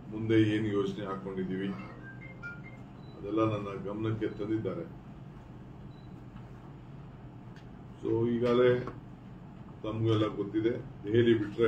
ಮುಂದೆ ಏನು ಯೋಜನೆ ಹಾಕೊಂಡಿದ್ದೀವಿ ಅದೆಲ್ಲ ನನ್ನ ಗಮನಕ್ಕೆ ತಂದಿದ್ದಾರೆ ಸೊ ಈಗಾಗಲೇ ತಮಗೆಲ್ಲ ಗೊತ್ತಿದೆ ದೆಹಲಿ ಬಿಟ್ರೆ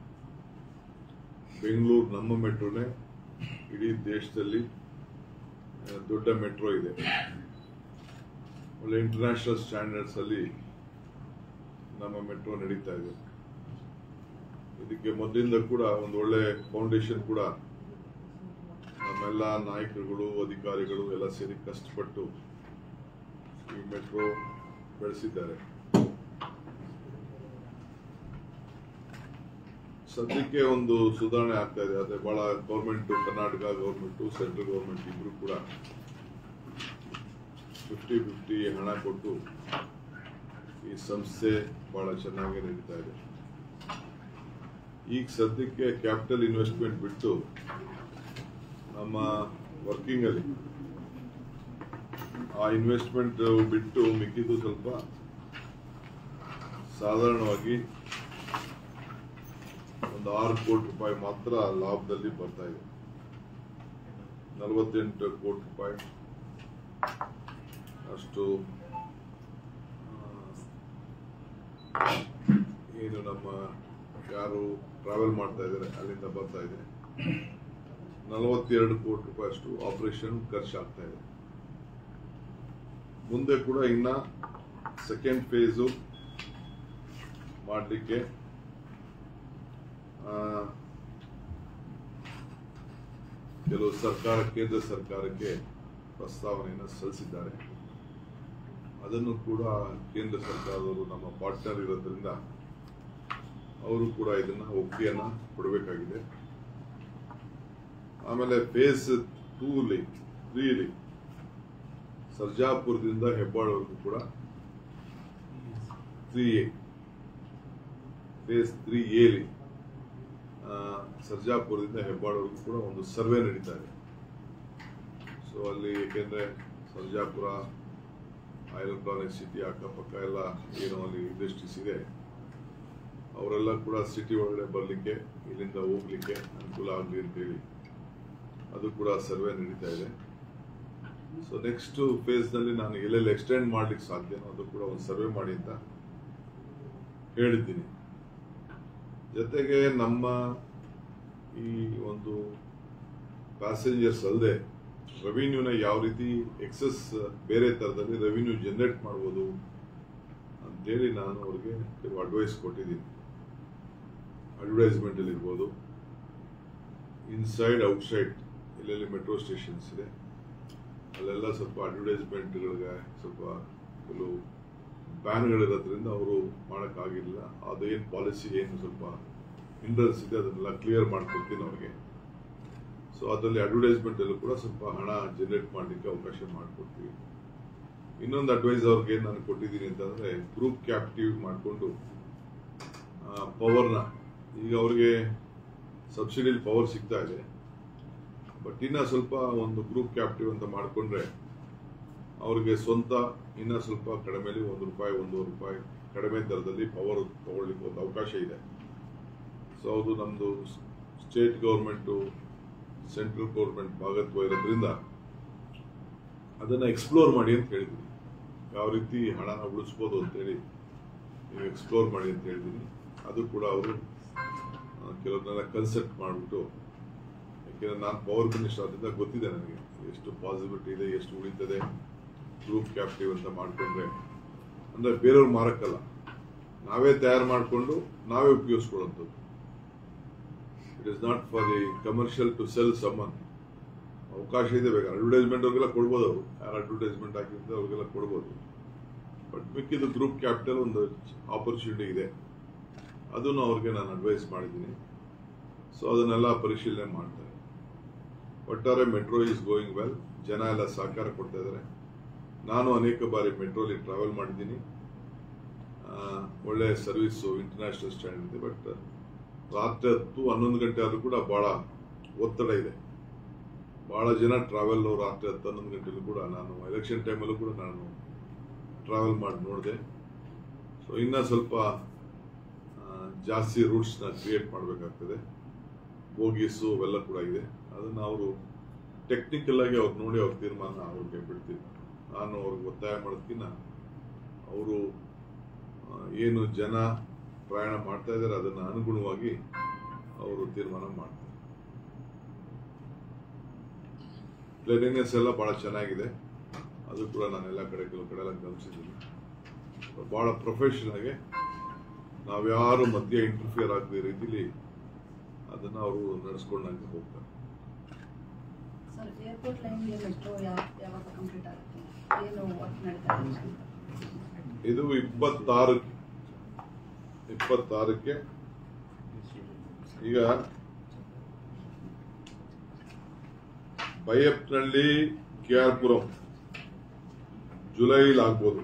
ಬೆಂಗಳೂರು ನಮ್ಮ ಮೆಟ್ರೋನೇ ಇಡೀ ದೇಶದಲ್ಲಿ ಆ, ದೊಡ್ಡ ಮೆಟ್ರೋ ಇದೆ ಒಳ್ಳೆ ಇಂಟರ್ನ್ಯಾಷನಲ್ ಸ್ಟ್ಯಾಂಡರ್ಡ್ಸ್ ಅಲ್ಲಿ ನಮ್ಮ ಮೆಟ್ರೋ ನಡೀತಾ ಇದೆ ಇದಕ್ಕೆ ಮೊದಲಿಂದ ಕೂಡ ಒಂದು ಒಳ್ಳೆ ಫೌಂಡೇಶನ್ ಕೂಡ ನಮ್ಮೆಲ್ಲ ನಾಯಕರುಗಳು ಅಧಿಕಾರಿಗಳು ಎಲ್ಲ ಸೇರಿ ಕಷ್ಟಪಟ್ಟು ಈ ಮೆಟ್ರೋ ಬೆಳೆಸಿದ್ದಾರೆ ಸದ್ಯಕ್ಕೆ ಒಂದು ಸುಧಾರಣೆ ಆಗ್ತಾ ಇದೆ ಅದೇ ಬಹಳ government Karnataka government central government ಇಬ್ರು ಕೂಡ ಫಿಫ್ಟಿ ಫಿಫ್ಟಿ ಹಣ ಕೊಟ್ಟು ಈ ಸಂಸ್ಥೆ ಬಹಳ ಚೆನ್ನಾಗಿ ನಡೀತಾ ಇದೆ ಈಗ ಸದ್ಯಕ್ಕೆ ಕ್ಯಾಪಿಟಲ್ ಇನ್ವೆಸ್ಟ್ಮೆಂಟ್ ಬಿಟ್ಟು ನಮ್ಮ ವರ್ಕಿಂಗ್ ಅಲ್ಲಿ ಆ ಇನ್ವೆಸ್ಟ್ಮೆಂಟ್ ಬಿಟ್ಟು ಮಿಕ್ಕಿದ್ದು ಸ್ವಲ್ಪ ಸಾಧಾರಣವಾಗಿ ಒಂದು ಆರು ಕೋಟಿ ರೂಪಾಯಿ ಮಾತ್ರ ಲಾಭದಲ್ಲಿ ಬರ್ತಾ ಇದೆ ನಲವತ್ತೆಂಟು ಕೋಟಿ ರೂಪಾಯಿ ಅಷ್ಟು ಆ, ಏನು ನಮ್ಮ ಯಾರು ಟ್ರಾವೆಲ್ ಮಾಡ್ತಾ ಇದ್ದಾರೆ ಅಲ್ಲಿಂದ ಬರ್ತಾ ಇದೆ ನಲವತ್ತೆರಡು ಕೋಟಿ ರೂಪಾಯಿ ಅಷ್ಟು ಆಪರೇಷನ್ ಖರ್ಚಾಗ್ತಾ ಇದೆ ಮುಂದೆ ಕೂಡ ಇನ್ನ ಸೆಕೆಂಡ್ ಫೇಸು ಮಾಡಲಿಕ್ಕೆ ಕೆಲವು ಸರ್ಕಾರ ಕೇಂದ್ರ ಸರ್ಕಾರಕ್ಕೆ ಪ್ರಸ್ತಾವನೆಯನ್ನು ಸಲ್ಲಿಸಿದ್ದಾರೆ ಅದನ್ನು ಕೂಡ ಕೇಂದ್ರ ಸರ್ಕಾರದವರು ನಮ್ಮ ಪಾರ್ಟ್ನರ್ ಇರೋದ್ರಿಂದ ಅವರು ಕೂಡ ಇದನ್ನ ಒಪ್ಪಿಗೆಯನ್ನ ಕೊಡಬೇಕಾಗಿದೆ ಆಮೇಲೆ ಫೇಸ್ ಟೂಲಿ ತ್ರೀಲಿ ಸರ್ಜಾಪುರದಿಂದ ಹೆಬ್ಬಾಳವರೆಗೂ ಕೂಡ ತ್ರೀ ಎ ಫೇಸ್ ತ್ರೀ ಎಲಿ ಸರ್ಜಾಪುರದಿಂದ ಹೆಬ್ಬಾಳವರೆಗೂ ಕೂಡ ಒಂದು ಸರ್ವೆ ನಡೀತಾ ಇದೆ ಸೊ ಅಲ್ಲಿ ಏಕೆಂದ್ರೆ ಸರ್ಜಾಪುರ ಎಲೆಕ್ಟ್ರಾನಿಕ್ ಸಿಟಿ ಅಕ್ಕಪಕ್ಕ ಎಲ್ಲ ಏನು ಅಲ್ಲಿ ಇಂಡಸ್ಟ್ರೀಸ್ ಇದೆ ಅವರೆಲ್ಲ ಕೂಡ ಸಿಟಿ ಒಳಗಡೆ ಬರಲಿಕ್ಕೆ ಇಲ್ಲಿಂದ ಹೋಗ್ಲಿಕ್ಕೆ ಅನುಕೂಲ ಆಗಲಿ ಅಂತೇಳಿ ಅದು ಕೂಡ ಸರ್ವೆ ನಡೀತಾ ಇದೆ ಸೊ ನೆಕ್ಸ್ಟ್ ಫೇಸ್ ನಲ್ಲಿ ನಾನು ಎಲ್ಲೆಲ್ಲಿ ಎಕ್ಸ್ಟೆಂಡ್ ಮಾಡ್ಲಿಕ್ಕೆ ಸಾಧ್ಯನೋ ಅದು ಕೂಡ ಒಂದು ಸರ್ವೆ ಮಾಡಿ ಅಂತ ಹೇಳಿದ್ದೀನಿ ಜೊತೆಗೆ ನಮ್ಮ ಈ ಒಂದು ಪ್ಯಾಸೆಂಜರ್ಸ್ ಅಲ್ಲದೆ ರೆವಿನ್ಯೂನ ಯಾವ ರೀತಿ ಎಕ್ಸಸ್ ಬೇರೆ ತರದಲ್ಲಿ ರೆವಿನ್ಯೂ ಜನರೇಟ್ ಮಾಡ್ಬೋದು ಅಂತೇಳಿ ನಾನು ಅವ್ರಿಗೆ ಕೆಲವು ಅಡ್ವೈಸ್ ಕೊಟ್ಟಿದ್ದೀನಿ ಅಡ್ವರ್ಟೈಸ್ಮೆಂಟ್ ಅಲ್ಲಿ ಇರ್ಬೋದು ಇನ್ಸೈಡ್ ಔಟ್ಸೈಡ್ ಎಲ್ಲೆಲ್ಲಿ ಮೆಟ್ರೋ ಸ್ಟೇಷನ್ಸ್ ಇದೆ ಅಲ್ಲೆಲ್ಲ ಸ್ವಲ್ಪ ಅಡ್ವರ್ಟೈಸ್ಮೆಂಟ್ಗಳಿಗೆ ಸ್ವಲ್ಪ ಕೆಲವು ಬ್ಯಾನ್ಗಳಿರೋದ್ರಿಂದ ಅವರು ಮಾಡೋಕ್ಕಾಗಿಲ್ಲ ಅದೇನು ಪಾಲಿಸಿ ಏನು ಸ್ವಲ್ಪ ಹಿಂಡ್ರನ್ಸ್ ಇದೆ ಅದನ್ನೆಲ್ಲ ಕ್ಲಿಯರ್ ಮಾಡ್ಕೊಡ್ತೀನಿ ಅವ್ರಿಗೆ ಸೊ ಅದರಲ್ಲಿ ಅಡ್ವರ್ಟೈಸ್ಮೆಂಟ್ ಅಲ್ಲೂ ಕೂಡ ಸ್ವಲ್ಪ ಹಣ ಜನರೇಟ್ ಮಾಡಲಿಕ್ಕೆ ಅವಕಾಶ ಮಾಡಿಕೊಡ್ತೀವಿ ಇನ್ನೊಂದು ಅಡ್ವೈಸ್ ಅವ್ರಿಗೆ ನಾನು ಕೊಟ್ಟಿದ್ದೀನಿ ಅಂತಂದ್ರೆ ಗ್ರೂಪ್ ಕ್ಯಾಪ್ಟಿವ್ ಮಾಡಿಕೊಂಡು ಪವರ್ನ ಈಗ ಅವ್ರಿಗೆ ಸಬ್ಸಿಡಿಲಿ ಪವರ್ ಸಿಗ್ತಾ ಇದೆ ಬಟ್ ಇನ್ನ ಸ್ವಲ್ಪ ಒಂದು ಗ್ರೂಪ್ ಕ್ಯಾಪ್ಟಿವ್ ಅಂತ ಮಾಡಿಕೊಂಡ್ರೆ ಅವ್ರಿಗೆ ಸ್ವಂತ ಇನ್ನ ಸ್ವಲ್ಪ ಕಡಿಮೆಲಿ ಒಂದು ರೂಪಾಯಿ ಒಂದೂವರೆ ರೂಪಾಯಿ ಕಡಿಮೆ ದರದಲ್ಲಿ ಪವರ್ ತಗೊಳ್ಳಿಕ್ಕೆ ಒಂದು ಅವಕಾಶ ಇದೆ ಸೊ ಅದು ನಮ್ಮದು ಸ್ಟೇಟ್ ಗೌರ್ಮೆಂಟು ಸೆಂಟ್ರಲ್ ಗೌರ್ಮೆಂಟ್ ಭಾಗತ್ವ ಇರೋದ್ರಿಂದ ಅದನ್ನ ಎಕ್ಸ್ಪ್ಲೋರ್ ಮಾಡಿ ಅಂತ ಹೇಳಿದ್ದೀನಿ ಯಾವ ರೀತಿ ಹಣನ ಉಳಿಸ್ಬೋದು ಅಂತೇಳಿ ನೀವು ಎಕ್ಸ್ಪ್ಲೋರ್ ಮಾಡಿ ಅಂತ ಹೇಳಿದ್ದೀನಿ ಅದು ಕೂಡ ಅವರು ಕೆಲವ್ರನ್ನೆಲ್ಲ ಕನ್ಸಲ್ಟ್ ಮಾಡಿಬಿಟ್ಟು ಯಾಕೆಂದ್ರೆ ನಾನು ಪವರ್ ಮಿನಿಸ್ಟರ್ ಆದ್ರಿಂದ ಗೊತ್ತಿದೆ ನನಗೆ ಎಷ್ಟು ಪಾಸಿಬಿಲಿಟಿ ಇದೆ ಎಷ್ಟು ಉಳಿತದೆ ಗ್ರೂಪ್ ಕ್ಯಾಪ್ಟಿವ್ ಅಂತ ಮಾಡಿಕೊಂಡ್ರೆ ಅಂದ್ರೆ ಬೇರೆಯವ್ರು ಮಾರಕ್ಕಲ್ಲ ನಾವೇ ತಯಾರು ಮಾಡಿಕೊಂಡು ನಾವೇ ಉಪಯೋಗಿಸ್ಕೊಳ್ಳೋಂಥದ್ದು it is not for the commercial to sell ಸಮ್ಮನ್ ಅವಕಾಶ ಇದೆ ಬೇಕು ಅಡ್ವರ್ಟೈಸ್ಮೆಂಟ್ ಅವ್ರಿಗೆಲ್ಲ ಕೊಡ್ಬೋದು ಅವರು ಯಾರು ಅಡ್ವರ್ಟೈಸ್ಮೆಂಟ್ ಹಾಕಿದ್ರೆ ಅವ್ರಿಗೆಲ್ಲ ಕೊಡ್ಬೋದು ಬಟ್ ಮಿಕ್ಕಿದ್ದು ಗ್ರೂಪ್ ಕ್ಯಾಪಿಟಲ್ ಒಂದು ಆಪರ್ಚುನಿಟಿ ಇದೆ ಅದನ್ನು ಅವ್ರಿಗೆ ನಾನು ಅಡ್ವೈಸ್ ಮಾಡಿದ್ದೀನಿ ಸೊ ಅದನ್ನೆಲ್ಲ ಪರಿಶೀಲನೆ ಮಾಡ್ತಾರೆ ಒಟ್ಟಾರೆ ಮೆಟ್ರೋ ಈಸ್ ಗೋಯಿಂಗ್ ವೆಲ್ ಜನ ಎಲ್ಲ ಸಹಕಾರ ಕೊಡ್ತಾ ಇದ್ದಾರೆ ನಾನು ಅನೇಕ ಬಾರಿ ಮೆಟ್ರೋಲಿ ಟ್ರಾವೆಲ್ ಮಾಡಿದ್ದೀನಿ ಆ, ಒಳ್ಳೆ ಸರ್ವಿಸು ಇಂಟರ್ನ್ಯಾಷನಲ್ ಸ್ಟ್ಯಾಂಡರ್ಡ್ ಇದೆ ಬಟ್ ರಾತ್ರಿ ಹತ್ತು ಹನ್ನೊಂದು ಗಂಟೆ ಆದ್ರೂ ಕೂಡ ಬಹಳ ಒತ್ತಡ ಇದೆ ಬಹಳ ಜನ ಟ್ರಾವೆಲ್ ರಾತ್ರಿ ಹತ್ತು ಹನ್ನೊಂದು ಗಂಟೆಲೂ ಕೂಡ ನಾನು ಎಲೆಕ್ಷನ್ ಟೈಮಲ್ಲೂ ಕೂಡ ನಾನು ಟ್ರಾವೆಲ್ ಮಾಡಿ ನೋಡಿದೆ ಸೊ ಇನ್ನ ಸ್ವಲ್ಪ ಆ, ಜಾಸ್ತಿ ರೂಟ್ಸ್ನ ಕ್ರಿಯೇಟ್ ಮಾಡಬೇಕಾಗ್ತದೆ ಬೋಗೀಸು ಅವೆಲ್ಲ ಕೂಡ ಇದೆ ಅದನ್ನು ಅವರು ಟೆಕ್ನಿಕಲ್ ಆಗಿ ಅವ್ರು ನೋಡಿ ಅವ್ರ ತೀರ್ಮಾನ ಅವ್ರಿಗೆ ಬಿಡ್ತೀನಿ ನಾನು ಅವ್ರಿಗೆ ಒತ್ತಾಯ ಮಾಡೋದಕ್ಕಿಂತ ಅವರು ಆ, ಏನು ಜನ ಪ್ರಯಾಣ ಮಾಡ್ತಾ ಇದ್ದಾರೆ ಅದನ್ನು ಅನುಗುಣವಾಗಿ ಅವರು ತೀರ್ಮಾನ ಮಾಡ್ತಾರೆ ಕ್ಲೀನಿನೆಸ್ ಎಲ್ಲ ಬಹಳ ಚೆನ್ನಾಗಿದೆ ಅದು ಕೂಡ ನಾನು ಎಲ್ಲ ಕಡೆ ಕೆಲವು ಕಡೆ ಎಲ್ಲ ಗಮನಿಸಿದ್ದೀನಿ ಬಹಳ ಪ್ರೊಫೆಷನ್ ಆಗಿ ನಾವ್ಯಾರು ಮಧ್ಯೆ ಇಂಟರ್ಫಿಯರ್ ಆಗದ ರೀತಿಲಿ ಅದನ್ನ ಅವರು ನಡೆಸ್ಕೊಂಡಂಗೆ ಹೋಗ್ತಾರೆ ಸರ್ ಏರ್ಪೋರ್ಟ್ ಲೈನ್ಗೆ ಮೆಟ್ರೋ ಯಾವ ಯಾವಾಗ ಕಂಪ್ಲೀಟ್ ಆಗುತ್ತೆ ಏನು ವರ್ಕ್ ನಡೀತಾ ಇದೆ ಅಂತ? ಇದು ಇಪ್ಪತ್ತಾರಕ್ಕೆ ಇಪ್ಪತ್ತಾರಕ್ಕೆ ಈಗ ಬೈಯಪ್ನಲ್ಲಿ ಕೆ ಆರ್ ಪುರಂ ಜುಲೈಲಿ ಆಗ್ಬೋದು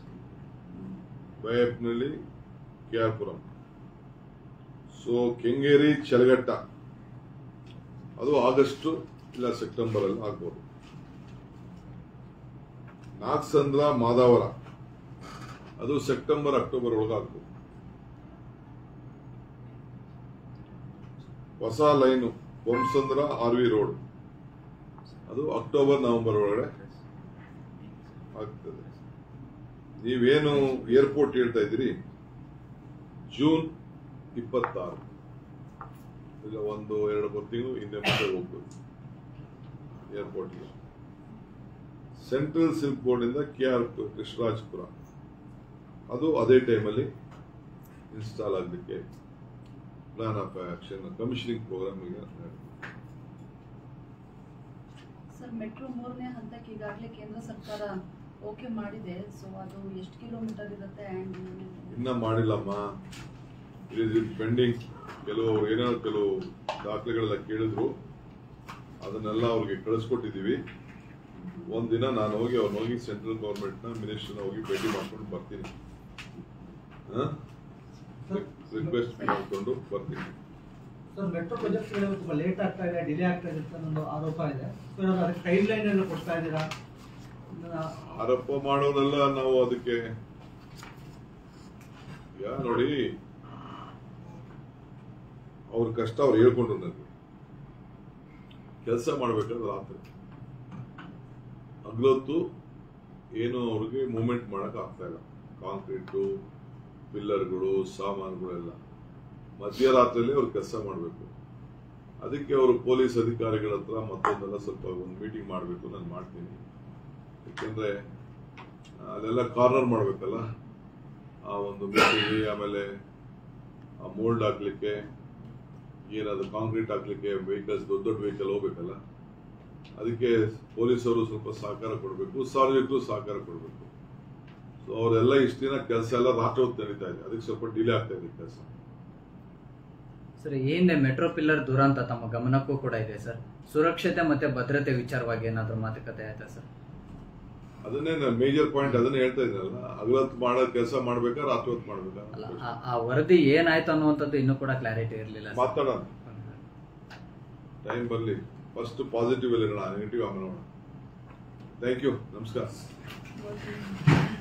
ಬೈಯಪ್ನಲ್ಲಿ ಕೆ ಆರ್ ಪುರಂ ಸೊ ಕೆಂಗೇರಿ ಚಲಗಟ್ಟ ಅದು ಆಗಸ್ಟ್ ಇಲ್ಲ ಸೆಪ್ಟೆಂಬರ್ ಅಲ್ಲಿ ಆಗ್ಬೋದು ನಾಗಸಂದ್ರ ಮಾದಾವರ ಅದು ಸೆಪ್ಟೆಂಬರ್ ಅಕ್ಟೋಬರ್ ಒಳಗೆ ಆಗ್ಬೋದು ಹೊಸ ಲೈನು ಬೊಮ್ಸಂದ್ರ ಆರ್ ವಿ ರೋಡ್ ಅದು ಅಕ್ಟೋಬರ್ ನವೆಂಬರ್ ಒಳಗಡೆ ಆಗ್ತದೆ ನೀವೇನು ಏರ್ಪೋರ್ಟ್ ಹೇಳ್ತಾ ಇದ್ದೀರಿ ಜೂನ್ ಇಪ್ಪತ್ತಾರು ಇಲ್ಲ ಒಂದು ಎರಡು ಮೂರು ತಿಂಗಳು ಹಿಂದೆ ಮುಂದೆ ಹೋಗ್ಬೋದು ಏರ್ಪೋರ್ಟ್ಗೆ ಸೆಂಟ್ರಲ್ ಸಿಲ್ಕ್ ಬೋರ್ಡ್ ಇಂದ ಕೆ ಆರ್ ಕೃಷ್ಣರಾಜಪುರ ಅದು ಅದೇ ಟೈಮಲ್ಲಿ ಇನ್ಸ್ಟಾಲ್ ಆಗಲಿಕ್ಕೆ plan of action commissioning programme ಈಗ ನಡೆದಿದೆ. ಸರ್ ಮೆಟ್ರೋ ಮೂರನೇ ಹಂತಕ್ಕೆ ಈಗಾಗಲೇ ಕೇಂದ್ರ ಸರ್ಕಾರ ಓಕೆ ಮಾಡಿದೆ ಸೊ ಅದು ಎಷ್ಟು ಕಿಲೋಮೀಟರ್ ಇರುತ್ತೆ ಆ್ಯಂಡ್ ಇನ್ನ ಮಾಡಿಲ್ಲಮ್ಮ ಇಟ್ ಇಸ್ ಪೆಂಡಿಂಗ್ ಕೆಲವು ಏನಾದ್ರು ಕೆಲವು ದಾಖಲೆಗಳೆಲ್ಲ ಕೇಳಿದ್ರು ಅದನ್ನೆಲ್ಲ ಅವ್ರಿಗೆ ಕಳಿಸ್ಕೊಟ್ಟಿದ್ದೀವಿ ಒಂದಿನ ನಾನು ಹೋಗಿ ಅವ್ರನ್ನ ಹೋಗಿ ಸೆಂಟ್ರಲ್ ಗೌರ್ಮೆಂಟ್ನ ಮಿನಿಸ್ಟರ್ನ ಹೋಗಿ ಭೇಟಿ ಮಾಡ್ಕೊಂಡು ಬರ್ತೀನಿ ರಿಕ್ವೆಸ್ಟ್ ಮಾಡ್ಕೊಂಡು ಬರ್ತೀನಿ ಸರ್ ಮೆಟ್ರೋ ಪ್ರಾಜೆಕ್ಟ್ಗಳು ತುಂಬಾ ಲೇಟ್ ಆಗ್ತಾ ಇದೆ ಡಿಲೇ ಆಗ್ತಾ ಇದೆ ಅಂತ ಒಂದು ಆರೋಪ ಇದೆ ಸೊ ಏನಾದ್ರು ಅದಕ್ಕೆ ಟೈಮ್ ಲೈನ್ ಎಲ್ಲ ಕೊಡ್ತಾ ಇದ್ದೀರಾ ಇದನ್ನ ಆರೋಪ ಮಾಡೋರೆಲ್ಲ ನಾವು ಅದಕ್ಕೆ ಈಗ ನೋಡಿ ಅವ್ರ ಕಷ್ಟ ಅವ್ರು ಹೇಳ್ಕೊಂಡ್ರು ನನಗೆ ಕೆಲಸ ಮಾಡ್ಬೇಕಾದ್ರೆ ರಾತ್ರಿ ಹಗಲೊತ್ತು ಏನು ಅವ್ರಿಗೆ ಮೂವ್ಮೆಂಟ್ ಮಾಡಕ್ ಆಗ್ತಾ ಇಲ್ಲ ಕಾಂಕ್ರೀಟು ಪಿಲ್ಲರ್ಗಳು ಸಾಮಾನುಗಳೆಲ್ಲ ಮಧ್ಯರಾತ್ರಿಯಲ್ಲಿ ಅವ್ರು ಕೆಲಸ ಮಾಡಬೇಕು ಅದಕ್ಕೆ ಅವರು ಪೊಲೀಸ್ ಅಧಿಕಾರಿಗಳ ಹತ್ರ ಮತ್ತೊಂದೆಲ್ಲ ಸ್ವಲ್ಪ ಒಂದು ಮೀಟಿಂಗ್ ಮಾಡಬೇಕು ನಾನು ಮಾಡ್ತೀನಿ ಯಾಕೆಂದ್ರೆ ಅಲ್ಲೆಲ್ಲ ಕಾರ್ನರ್ ಮಾಡಬೇಕಲ್ಲ ಆ ಒಂದು ಮೀಟಿಂಗ್ ಆಮೇಲೆ ಆ ಮೋಲ್ಡ್ ಹಾಕ್ಲಿಕ್ಕೆ ಏನಾದ್ರು ಕಾಂಕ್ರೀಟ್ ಹಾಕ್ಲಿಕ್ಕೆ ವೆಹಿಕಲ್ಸ್ ದೊಡ್ಡ ದೊಡ್ಡ ವೆಹಿಕಲ್ ಹೋಗ್ಬೇಕಲ್ಲ ಅದಕ್ಕೆ ಪೊಲೀಸರು ಸ್ವಲ್ಪ ಸಹಕಾರ ಕೊಡಬೇಕು ಸಾರ್ವಜನಿಕರು ಸಹಕಾರ ಕೊಡಬೇಕು ಸೊ ಅವರೆಲ್ಲ ಇಷ್ಟು ದಿನ ಕೆಲಸ ಎಲ್ಲ ರಾತ್ರಿ ಹೊತ್ತು ನಡೀತಾ ಇದೆ ಅದಕ್ಕೆ ಸ್ವಲ್ಪ ಡಿಲೇ ಆಗ್ತಾ ಇದೆ ಕೆಲಸ ಸರ್ ಏನೇ ಮೆಟ್ರೋ ಪಿಲ್ಲರ್ ದುರಂತ ತಮ್ಮ ಗಮನಕ್ಕೂ ಕೂಡ ಇದೆ ಸರ್ ಸುರಕ್ಷತೆ ಮತ್ತೆ ಭದ್ರತೆ ವಿಚಾರವಾಗಿ ಏನಾದರೂ ಮಾತುಕತೆ ಆಯ್ತಾ ಸರ್ ಅದನ್ನೇ ನಾನು ಮೇಜರ್ ಪಾಯಿಂಟ್ ಅದನ್ನೇ ಹೇಳ್ತಾ ಇದ್ದೀನಲ್ಲ ಹಗಲತ್ತು ಮಾಡೋ ಕೆಲಸ ಮಾಡ್ಬೇಕಾ ರಾತ್ರಿ ಹೊತ್ತು ಅಲ್ಲ ಮಾಡ್ಬೇಕಾ ಆ- ಆ ವರದಿ ಏನಾಯ್ತು ಅನ್ನುವಂಥದ್ದು ಇನ್ನೂ ಕೂಡ ಕ್ಲಾರಿಟಿ ಇರಲಿಲ್ಲ ಮಾತಾಡೋಣ ಟೈಮ್ ಬರಲಿ ಫಸ್ಟ್ ಪಾಸಿಟಿವ್ ಅಲ್ಲಿ ನೆಗೆಟಿವ್ ಆಮೇಲೆ ನೋಡೋಣ ಥ್ಯಾಂಕ್ ಯು ನಮಸ್ಕಾರ ಇವತ್ತು